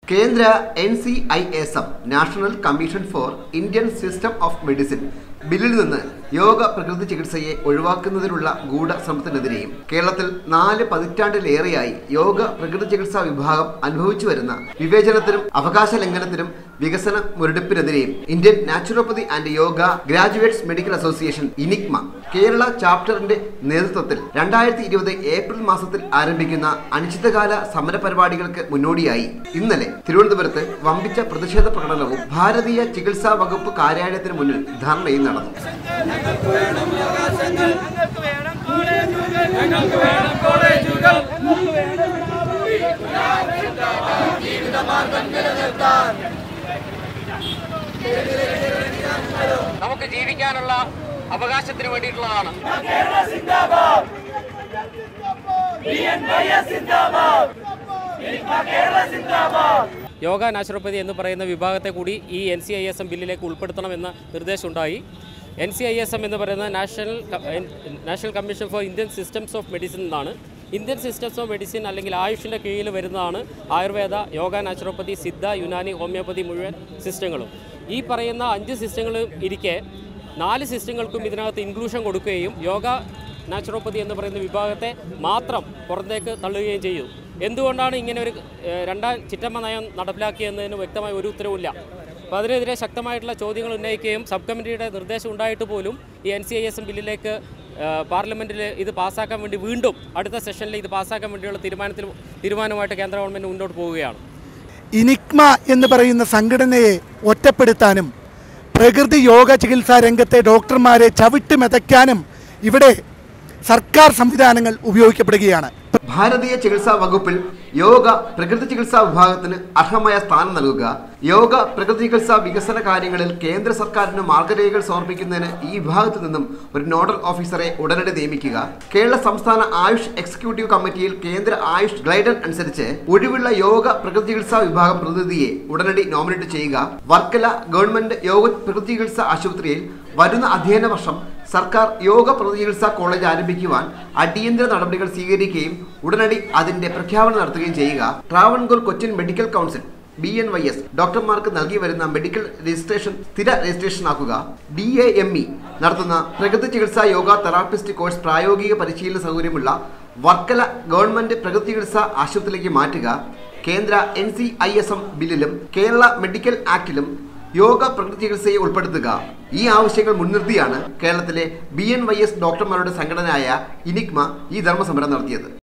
കേന്ദ്ര N C I S M national commission for Indian system of medicine ബില്ലിൽ നിന്ന് യോഗ പ്രകൃതി ചികിത്സയെ ഒഴിവാക്കുന്നതിനുള്ള ഗൂഢശ്രമത്തിനെതിരെയും കേരളത്തിൽ നാല് പതിറ്റാണ്ടിലേറെയായി യോഗ പ്രകൃതി ചികിത്സാ വിഭാഗം അനുഭവിച്ചു വരുന്ന വിവേചനത്തിനും അവകാശ ലംഘനത്തിനും വികസന മുരടിപ്പിനെതിരെയും Indian naturopathy and yoga graduates medical association ഇനിക്മ കേരള ചാപ്റ്ററിന്റെ നേതൃത്വത്തിൽ രണ്ടായിരത്തി ഇരുപത് ഏപ്രിൽ മാസത്തിൽ ആരംഭിക്കുന്ന അനിശ്ചിതകാല സമര പരിപാടികൾക്ക് മുന്നോടിയായി ഇന്നലെ തിരുവനന്തപുരത്ത് വമ്പിച്ച പ്രതിഷേധ പ്രകടനവും ഭാരതീയ ചികിത്സാ വകുപ്പ് കാര്യാലയത്തിന് മുന്നിൽ ധർണയും നടന്നു ഞങ്ങൾക്ക് വേണം അവകാശങ്ങൾ ഞങ്ങൾക്ക് വേണം കോളേജുകൾ ഞങ്ങൾക്ക് വേണം കോളേജുകൾ ഞങ്ങൾക്ക് വേണം നമുക്ക് ജീവിക്കാനുള്ള അവകാശത്തിന് വേണ്ടിയിട്ടുള്ളതാണ് യോഗ നാച്ചുറോപ്പതി എന്ന് പറയുന്ന വിഭാഗത്തെ കൂടി ഈ N C I S M ബില്ലിലേക്ക് ഉൾപ്പെടുത്തണമെന്ന നിർദ്ദേശമുണ്ടായി N C I S M എന്ന് പറയുന്ന നാഷണൽ ക- എൻ- national commission for Indian systems of medicine എന്നാണ് ഇന്ത്യൻ സിസ്റ്റംസ് ഓഫ് മെഡിസിൻ അല്ലെങ്കിൽ ആയുഷിൻ്റെ കീഴിൽ വരുന്നതാണ് ആയുർവേദ യോഗ നാച്ചുറോപ്പതി സിദ്ധ യുനാനി ഹോമിയോപ്പതി മുഴുവൻ സിസ്റ്റങ്ങളും ഈ പറയുന്ന അഞ്ച് സിസ്റ്റങ്ങളും ഇരിക്കെ നാല് സിസ്റ്റങ്ങൾക്കും ഇതിനകത്ത് ഇൻക്ലൂഷൻ കൊടുക്കുകയും യോഗ നാച്ചുറോപ്പതി എന്ന് പറയുന്ന വിഭാഗത്തെ മാത്രം പുറത്തേക്ക് തള്ളുകയും ചെയ്തു എന്തുകൊണ്ടാണ് ഇങ്ങനെ ഒരു ഏഹ്, രണ്ടാം ചിറ്റമ്മ നയം നടപ്പിലാക്കിയതെന്നതിന് വ്യക്തമായ ഒരു ഉത്തരവില്ല അപ്പോൾ അതിനെതിരെ ശക്തമായിട്ടുള്ള ചോദ്യങ്ങൾ ഉന്നയിക്കുകയും സബ് കമ്മിറ്റിയുടെ നിർദ്ദേശം ഉണ്ടായിട്ട് പോലും ഈ N C I S M ബില്ലിലേക്ക് പാർലമെൻറ്റിൽ ഇത് പാസ്സാക്കാൻ വേണ്ടി വീണ്ടും അടുത്ത സെഷനിൽ ഇത് പാസ്സാക്കാൻ വേണ്ടിയുള്ള തീരുമാനത്തിൽ തീരുമാനമായിട്ട് കേന്ദ്ര ഗവൺമെൻറ് മുന്നോട്ട് പോവുകയാണ് ഇനിക്മ എന്ന് പറയുന്ന സംഘടനയെ ഒറ്റപ്പെടുത്താനും പ്രകൃതി യോഗ ചികിത്സാ രംഗത്തെ ഡോക്ടർമാരെ ചവിട്ടി മെതയ്ക്കാനും ഇവിടെ സർക്കാർ സംവിധാനങ്ങൾ ഉപയോഗിക്കപ്പെടുകയാണ് ഭാരതീയ ചികിത്സാ വകുപ്പിൽ യോഗ പ്രകൃതി ചികിത്സാ വിഭാഗത്തിന് അർഹമായ സ്ഥാനം നൽകുക യോഗ പ്രകൃതി ചികിത്സാ വികസന കാര്യങ്ങളിൽ കേന്ദ്ര സർക്കാരിന് മാർഗരേഖകൾ സമർപ്പിക്കുന്നതിന് ഈ വിഭാഗത്തിൽ നിന്നും ഒരു നോഡൽ ഓഫീസറെ ഉടനടി നിയമിക്കുക കേരള സംസ്ഥാന ആയുഷ് എക്സിക്യൂട്ടീവ് കമ്മിറ്റിയിൽ കേന്ദ്ര ആയുഷ് ഗൈഡൻ അനുസരിച്ച് ഒഴിവുള്ള യോഗ പ്രകൃതി ചികിത്സാ വിഭാഗം പ്രതിനിധിയെ ഉടനടി നോമിനേറ്റ് ചെയ്യുക വർക്കല ഗവൺമെന്റ് യോഗ പ്രകൃതി ചികിത്സാ ആശുപത്രിയിൽ വരുന്ന അധ്യയന വർഷം സർക്കാർ യോഗ പ്രതിചികിത്സാ കോളേജ് ആരംഭിക്കുവാൻ അടിയന്തര നടപടികൾ സ്വീകരിക്കുകയും ഉടനടി അതിന്റെ പ്രഖ്യാപനം നടത്തുകയും ചെയ്യുക Travancore Cochin medical council B N Y S ഡോക്ടർമാർക്ക് നൽകി വരുന്ന മെഡിക്കൽ രജിസ്ട്രേഷൻ സ്ഥിര രജിസ്ട്രേഷൻ ആക്കുക ഡി എ എം ഇ നടത്തുന്ന പ്രകൃതി ചികിത്സാ യോഗ തെറാപ്പിസ്റ്റ് കോഴ്സ് പ്രായോഗിക പരിശീലന സൗകര്യമുള്ള വർക്കല ഗവൺമെന്റ് പ്രകൃതി ചികിത്സാ ആശുപത്രിയിലേക്ക് മാറ്റുക കേന്ദ്ര N C I S M ബില്ലിലും കേരള മെഡിക്കൽ ആക്ടിലും യോഗ പ്രകൃതി ചികിത്സയെ ഉൾപ്പെടുത്തുക ഈ ആവശ്യങ്ങൾ മുൻനിർത്തിയാണ് കേരളത്തിലെ ബി എൻ വൈ എസ് ഡോക്ടർമാരുടെ സംഘടനയായ ഇനിക്മ ഈ ധർമ്മസമരം നടത്തിയത്